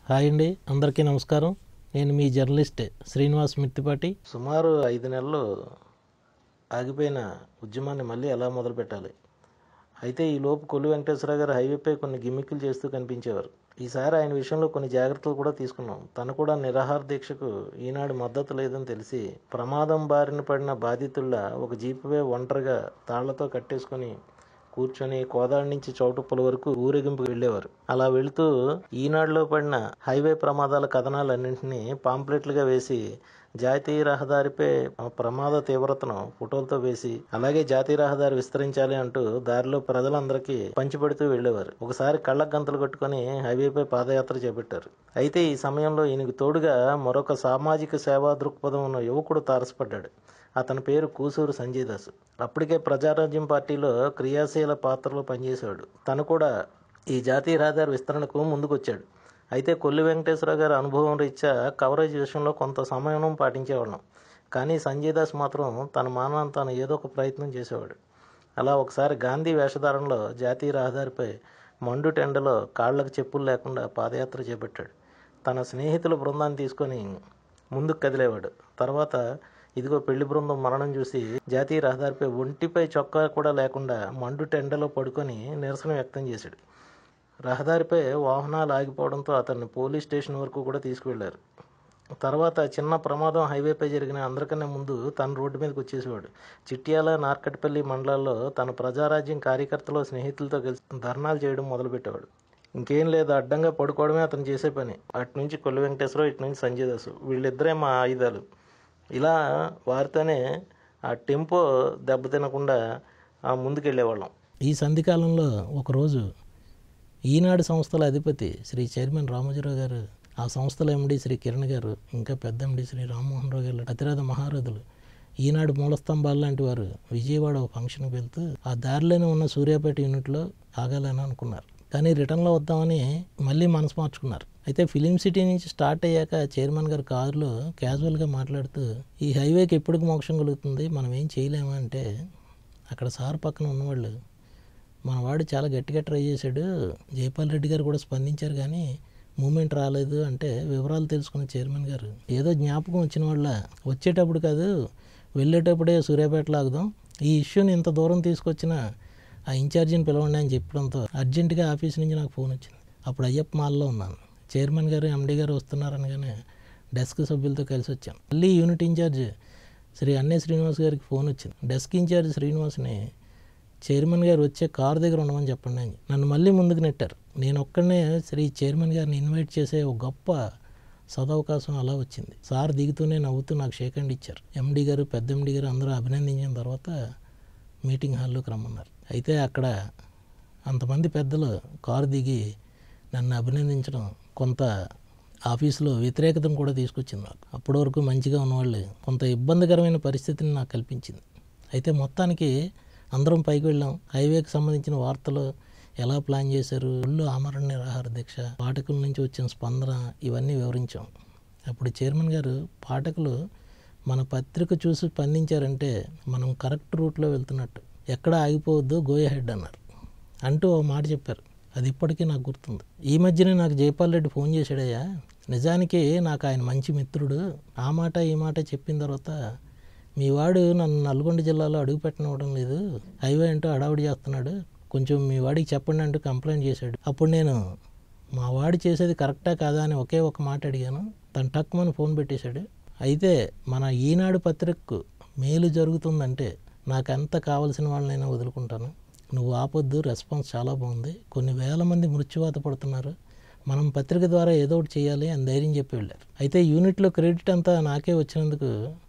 hi అండి అందరికీ నమస్కారం నేను మీ జర్నలిస్ట్ శ్రీనివాస్ మిత్తిపాటి సుమారు ఐదు నెలలు ఆగిపోయిన ఉద్యమాన్ని మళ్ళీ ఎలా మొదలు పెట్టాలి అయితే ఈ లోపు కొల్లు వెంకటేశ్వర గారు హైవేపై కొన్ని గిమ్మిక్కులు చేస్తూ కనిపించేవారు ఈసారి ఆయన విషయంలో కొన్ని జాగ్రత్తలు కూడా తీసుకున్నాం తను కూడా నిరాహార దీక్షకు ఈనాడు మద్దతు లేదని తెలిసి ప్రమాదం బారిన పడిన బాధితుల్లా ఒక జీపుపై ఒంటరిగా తాళ్లతో కట్టేసుకొని కూర్చొని కోదాడ నుంచి చౌటుప్పల వరకు ఊరేగింపు వెళ్ళేవారు అలా వెళుతూ ఈనాడులో పడిన హైవే ప్రమాదాల కథనాలన్నింటినీ పాంప్లెట్లుగా వేసి జాతీయ రహదారిపై ఆ ప్రమాద తీవ్రతను ఫోటోలతో వేసి అలాగే జాతీయ రహదారి విస్తరించాలి అంటూ దారిలో ప్రజలందరికీ పంచిపెడుతూ వెళ్ళేవారు ఒకసారి కళ్ళకు గంతలు కట్టుకొని హైవేపై పాదయాత్ర చేపట్టారు అయితే ఈ సమయంలో ఈయనకు తోడుగా మరొక సామాజిక సేవా దృక్పథం ఉన్న యువకుడు తారసపడ్డాడు అతని పేరు కూసూరు సంజయ్ దాస్ అప్పటికే ప్రజారాజ్యం పార్టీలో క్రియాశీల పాత్రలో పనిచేశాడు తను కూడా ఈ జాతీయ రహదారి విస్తరణకు ముందుకొచ్చాడు అయితే కొల్లి వెంకటేశ్వర గారి అనుభవం రీత్యా కవరేజ్ విషయంలో కొంత సమయం పాటించేవాళ్ళం కానీ సంజయ్ దాస్ మాత్రం తన మానాన్ని తాను ఏదో ఒక ప్రయత్నం చేసేవాడు అలా ఒకసారి గాంధీ వేషధారణలో జాతీయ రహదారిపై మండు టెండలో కాళ్ళకు చెప్పులు లేకుండా పాదయాత్ర చేపట్టాడు తన స్నేహితుల బృందాన్ని తీసుకొని ముందుకు కదిలేవాడు తర్వాత ఇదిగో పెళ్లి బృందం మరణం చూసి జాతీయ రహదారిపై ఒంటిపై చొక్కా కూడా లేకుండా మండు టెండలో పడుకొని నిరసన వ్యక్తం చేశాడు రహదారిపై వాహనాలు ఆగిపోవడంతో అతన్ని పోలీస్ స్టేషన్ వరకు కూడా తీసుకువెళ్లారు తర్వాత చిన్న ప్రమాదం హైవేపై జరిగిన అందరికన్నా ముందు తన రోడ్డు మీదకి వచ్చేసేవాడు చిట్యాల నార్కట్పల్లి మండలాల్లో తన ప్రజారాజ్యం కార్యకర్తలు స్నేహితులతో కలిసి ధర్నాలు చేయడం మొదలుపెట్టేవాడు ఇంకేం లేదు అడ్డంగా పడుకోవడమే అతను చేసే పని అటు నుంచి కొల్లు వెంకటేశ్వరరావు ఇటు నుంచి సంజయ్ దాసు వీళ్ళిద్దరే మా ఆయుధాలు ఇలా వారితోనే ఆ టెంపో దెబ్బతినకుండా ఆ ముందుకెళ్ళేవాళ్ళం ఈ సంధికాలంలో ఒకరోజు ఈనాడు సంస్థల అధిపతి శ్రీ చైర్మన్ రామోజీరావు గారు ఆ సంస్థల ఎండి శ్రీ కిరణ్ గారు ఇంకా పెద్ద ఎండి శ్రీ రామ్మోహన్ రావు గారు అతిరథ మహారథులు ఈనాడు మూలస్తంభాలు లాంటి వారు విజయవాడ ఒక ఫంక్షన్కి వెళ్తూ ఆ దారిలోనే ఉన్న సూర్యాపేట యూనిట్లో ఆగాలని అనుకున్నారు కానీ రిటర్న్లో వద్దామని మళ్ళీ మనసు మార్చుకున్నారు అయితే ఫిలిం సిటీ నుంచి స్టార్ట్ అయ్యాక చైర్మన్ గారు కారులో క్యాజువల్గా మాట్లాడుతూ ఈ హైవేకి ఎప్పటికి మోక్షం కలుగుతుంది మనం ఏం చేయలేమా అంటే అక్కడ సార్ పక్కన ఉన్నవాళ్ళు మన వాడు చాలా గట్టిగా ట్రై చేశాడు జైపాల్ రెడ్డి గారు కూడా స్పందించారు కానీ మూమెంట్ రాలేదు అంటే వివరాలు తెలుసుకున్న చైర్మన్ గారు ఏదో జ్ఞాపకం వచ్చిన వాళ్ళ వచ్చేటప్పుడు కాదు వెళ్ళేటప్పుడే సూర్యాపేటలో ఆగుదాం ఈ ఇష్యూని ఇంత దూరం తీసుకొచ్చిన ఆ ఇన్ఛార్జిని పిలవండి అని చెప్పడంతో అర్జెంటుగా ఆఫీస్ నుంచి నాకు ఫోన్ వచ్చింది అప్పుడు అయ్యప్ప మాల్లో ఉన్నాను చైర్మన్ గారు ఎండీ గారు వస్తున్నారనగానే డెస్క్ సభ్యులతో కలిసి వచ్చాను మళ్ళీ యూనిట్ ఇన్ఛార్జ్ శ్రీ అన్నే శ్రీనివాస్ గారికి ఫోన్ వచ్చింది డెస్క్ ఇన్ఛార్జ్ శ్రీనివాస్ని చైర్మన్ గారు వచ్చే కారు దగ్గర ఉండమని చెప్పండి అని నన్ను మళ్ళీ ముందుకు నెట్టారు నేను ఒక్కడనే శ్రీ చైర్మన్ గారిని ఇన్వైట్ చేసే ఒక గొప్ప సదవకాశం అలా వచ్చింది సార్ దిగుతూనే నవ్వుతూ నాకు షేక్ హ్యాండ్ ఇచ్చారు ఎండి గారు పెద్ద ఎండి గారు అందరూ అభినందించిన తర్వాత మీటింగ్ హాల్లోకి రమ్మన్నారు అయితే అక్కడ అంతమంది పెద్దలు కారు దిగి నన్ను అభినందించడం కొంత ఆఫీసులో వ్యతిరేకతను కూడా తీసుకొచ్చింది నాకు అప్పటి వరకు మంచిగా ఉన్నవాళ్ళు కొంత ఇబ్బందికరమైన పరిస్థితిని నాకు కల్పించింది అయితే మొత్తానికి అందరం పైకి వెళ్ళాం హైవేకి సంబంధించిన వార్తలు ఎలా ప్లాన్ చేశారు ఒళ్ళు ఆమరణ నిరాహార దీక్ష పాఠకుల నుంచి వచ్చిన స్పందన ఇవన్నీ వివరించాం అప్పుడు చైర్మన్ గారు పాఠకులు మన పత్రిక చూసి స్పందించారంటే మనం కరెక్ట్ రూట్లో వెళ్తున్నట్టు ఎక్కడ ఆగిపోవద్దు గోయ హెడ్ అన్నారు అంటూ ఒక మాట చెప్పారు అది ఇప్పటికీ నాకు గుర్తుంది ఈ మధ్యనే నాకు జైపాల్ రెడ్డి ఫోన్ చేశాడయ్యా నిజానికి నాకు ఆయన మంచి మిత్రుడు ఆ మాట ఈ మాట చెప్పిన తర్వాత మీ వాడు నన్ను నల్గొండ జిల్లాలో అడుగు పెట్టనివ్వడం లేదు హైవే అంటూ అడావుడి చేస్తున్నాడు కొంచెం మీ వాడికి చెప్పండి అంటూ కంప్లైంట్ చేశాడు అప్పుడు నేను మా వాడు చేసేది కరెక్టా కాదా అని ఒకే ఒక మాట అడిగాను తను టక్కుమని ఫోన్ పెట్టేశాడు అయితే మన ఈనాడు పత్రికకు మేలు జరుగుతుందంటే నాకు ఎంత కావలసిన వాళ్ళనైనా వదులుకుంటాను నువ్వు ఆపొద్దు రెస్పాన్స్ చాలా బాగుంది కొన్ని వేల మంది మృత్యువాత పడుతున్నారు మనం పత్రిక ద్వారా ఏదో ఒకటి చేయాలి అని ధైర్యం చెప్పి వెళ్ళారు అయితే యూనిట్లో క్రెడిట్ అంతా నాకే వచ్చినందుకు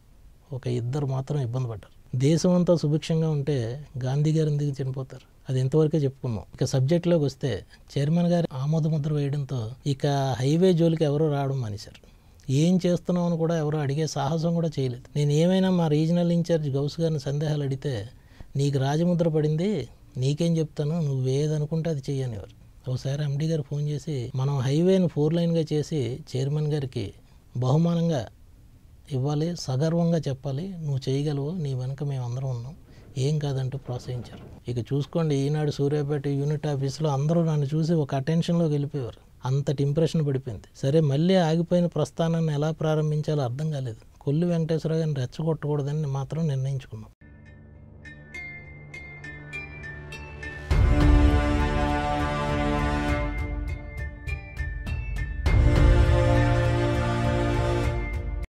ఒక ఇద్దరు మాత్రం ఇబ్బంది పడ్డారు దేశం అంతా సుభిక్షంగా ఉంటే గాంధీ గారు ఎందుకు చనిపోతారు అది ఎంతవరకే చెప్పుకున్నాం ఇక సబ్జెక్ట్లోకి వస్తే చైర్మన్ గారు ఆమోద ముద్ర వేయడంతో ఇక హైవే జోలికి ఎవరు రావడం మానేశారు ఏం చేస్తున్నావు అని కూడా ఎవరు అడిగే సాహసం కూడా చేయలేదు నేను ఏమైనా మా రీజనల్ ఇన్ఛార్జ్ గౌస్ గారిని సందేహాలు అడిగితే నీకు రాజముద్ర పడింది నీకేం చెప్తాను నువ్వు ఏదనుకుంటే అది చెయ్యనివారు ఒకసారి ఎండీ గారు ఫోన్ చేసి మనం హైవేను ఫోర్ లైన్గా చేసి చైర్మన్ గారికి బహుమానంగా ఇవ్వాలి సగర్వంగా చెప్పాలి నువ్వు చేయగలవు నీ వెనుక మేమందరం ఉన్నాం ఏం కాదంటూ ప్రోత్సహించారు ఇక చూసుకోండి ఈనాడు సూర్యాపేట యూనిట్ ఆఫీస్లో అందరూ నన్ను చూసి ఒక అటెన్షన్లోకి వెళ్ళిపోయారు అంతటి ఇంప్రెషన్ పడిపోయింది సరే మళ్ళీ ఆగిపోయిన ప్రస్థానాన్ని ఎలా ప్రారంభించాలో అర్థం కాలేదు కొల్లు వెంకటేశ్వర గారిని రెచ్చగొట్టకూడదని మాత్రం నిర్ణయించుకున్నాం